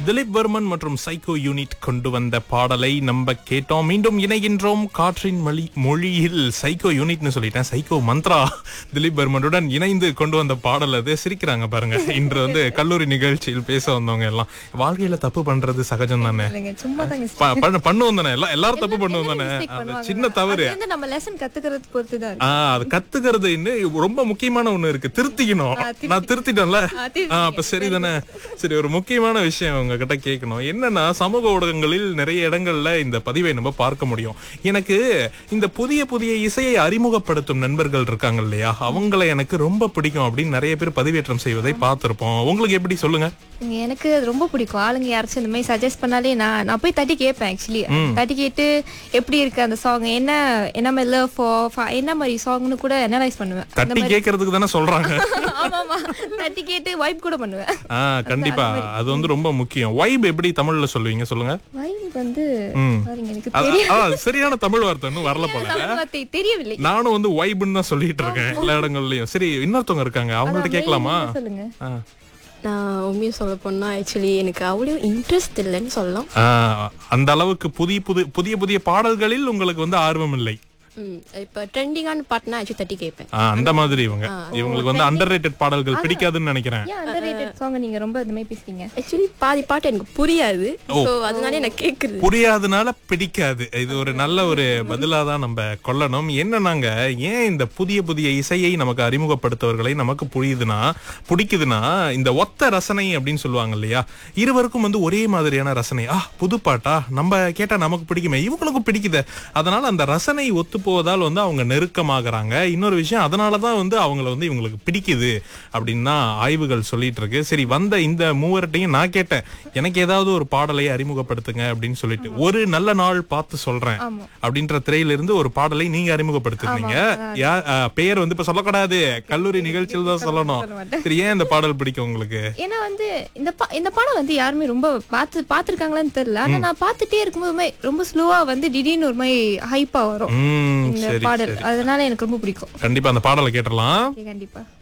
திலீப் வர்மன் மற்றும் psycho unit கொண்டு வந்த பாடலை நம்ம கேட்டோம் மீண்டும் இணைகின்றோம் காற்றின் மொழி மொழியில் சைக்கோ யூனிட்னு சொல்லிட்டேன் சைக்கோ மந்த்ரா திலீப் வர்மனுடன் இணைந்து கொண்டு வந்த பாடல் அது சிரிக்கிறாங்க பாருங்க இன்று வந்து கல்லூரி நிகழ்ச்சியில் பேச வந்தவங்க எல்லாம் வாழ்க்கையில தப்பு பண்றது சகஜம் தானே இல்லைங்க, சும்மா தாங்க ப- பண்ண- பண்ணுவோம் தானே எல்லாம் எல்லாரும் தப்பு பண்ணுவோம் தானே mistake அது பண்ணுவாங்க. சின்ன தவறு அது வந்து நம்ம லெசன் கத்துக்கிறது பொறுத்து தான் இருக்கு ஆ அது கத்துக்கிறது இன்னும் ரொம்ப முக்கியமான ஒண்ணு இருக்கு திருத்திக்கணும் நான் திருத்திட்டேன்ல திருத்திட்டீங்க. ஆ அப்ப சரிதானே சரி ஒரு முக்கியமான விஷயம் உங்ககிட்ட கேட்கணும் என்னன்னா சமூக ஊடகங்களில் நிறைய இடங்கள்ல இந்த பதிவை நம்ம பார்க்க முடியும் எனக்கு இந்த புதிய புதிய இசையை அறிமுகப்படுத்தும் நண்பர்கள் இருக்காங்க இல்லையா அவங்கள எனக்கு ரொம்ப பிடிக்கும் அப்படின்னு நிறைய பேர் பதிவேற்றம் செய்வதை பார்த்திருப்போம் உங்களுக்கு எப்படி சொல்லுங்க இங்க எனக்கு அது ரொம்ப பிடிக்கும் ஆளுங்க யாராச்சும் இந்த மாதிரி சஜஸ்ட் பண்ணாலே நான் நான் போய் தட்டி கேட்பேன் ஆக்சுவலி தட்டி கேட்டு எப்படி இருக்கு அந்த சாங் என்ன என்ன மாதிரி லவ் என்ன மாதிரி சாங்னு கூட அனலைஸ் பண்ணுவேன் தட்டி கேட்கறதுக்கு தானே சொல்றாங்க ஆமா ஆமா தட்டி கேட்டு வைப் கூட பண்ணுவேன் ஆ கண்டிப்பா அது வந்து ரொம்ப முக்கியம் வைப் எப்படி தமிழ்ல சொல்லுவீங்க சொல்லுங்க வைப் வந்து ம். பாருங்க எனக்கு அது- தெரியும் ஆ, சரியான தமிழ் வார்த்தை இன்னும் வரல போல தமிழ் வார்த்தை தெரியவில்லை நானும் வந்து வைப்னு தான் சொல்லிட்டு இருக்கேன் எல்லா இடங்கள்லயும் சரி இன்னொருத்தவங்க இருக்காங்க அவங்கள்ட்ட கேட்கலாமா நீங்க சொல்லுங்க ஆ. நான் உண்மையை சொல்ல போனா ஆக்சுவலி எனக்கு அவ்வளோ இன்ட்ரெஸ்ட் இல்லைன்னு சொல்லலாம் ஆ, அந்த அளவுக்கு புதிய புது புதிய புதிய பாடல்களில் உங்களுக்கு வந்து ஆர்வம் இல்லை ம், இப்ப ட்ரெண்டிங்கான பாட்டுனா ஆக்சுவலி தட்டி கேட்பேன் ஆ, அந்த மாதிரி இவங்க இவங்களுக்கு வந்து அண்டர் பாடல்கள் பிடிக்காதுன்னு நினைக்கிறேன் ஏன் அண்டர் சாங் நீங்க ரொம்ப இந்த மாதிரி பேசுறீங்க ஆக்சுவலி பாதி பாட்டு எனக்கு புரியாது ஸோ அதனால எனக்கு கேட்குறது புரியாதனால பிடிக்காது இது ஒரு நல்ல ஒரு பதிலா தான் நம்ம கொள்ளணும் என்னன்னாங்க ஏன் இந்த புதிய புதிய இசையை நமக்கு அறிமுகப்படுத்தவர்களை நமக்கு புரியுதுன்னா பிடிக்குதுன்னா இந்த ஒத்த ரசனை அப்படின்னு சொல்லுவாங்க இல்லையா இருவருக்கும் வந்து ஒரே மாதிரியான ரசனை ஆ புது பாட்டா நம்ம கேட்டா நமக்கு பிடிக்குமே இவங்களுக்கும் பிடிக்குது அதனால அந்த ரசனை ஒத்து போவதால் வந்து அவங்க நெருக்கமாகறாங்க இன்னொரு விஷயம் அதனாலதான் வந்து அவங்கள வந்து இவங்களுக்கு பிடிக்குது அப்படின்னு தான் ஆய்வுகள் சொல்லிட்டு இருக்கு சரி வந்த இந்த மூவர்ட்டையும் நான் கேட்டேன் எனக்கு ஏதாவது ஒரு பாடலை அறிமுகப்படுத்துங்க அப்படின்னு சொல்லிட்டு ஒரு நல்ல நாள் பார்த்து சொல்றேன் அப்படின்ற திரையில இருந்து ஒரு பாடலை நீங்க அறிமுகப்படுத்துறீங்க யா- ஆ, பெயர் வந்து இப்ப சொல்லக்கூடாது கல்லூரி நிகழ்ச்சியில் தான் சொல்லணும் சரி ஏன் இந்த பாடல் பிடிக்கும் உங்களுக்கு ஏன்னா வந்து இந்த பா- இந்த படம் வந்து யாருமே ரொம்ப பார்த்து பார்த்துருக்காங்களான்னு தெரியல ஆனா நான் பார்த்துட்டே இருக்கும்போது ரொம்ப ஸ்லோவா வந்து திடீர்னு ஒரு மாதிரி ஹைப்பா வரும் ம் இந்த சரி பாடல் அதனால எனக்கு ரொம்ப பிடிக்கும் கண்டிப்பா அந்த பாடலை கேட்டுடலாம் கண்டிப்பா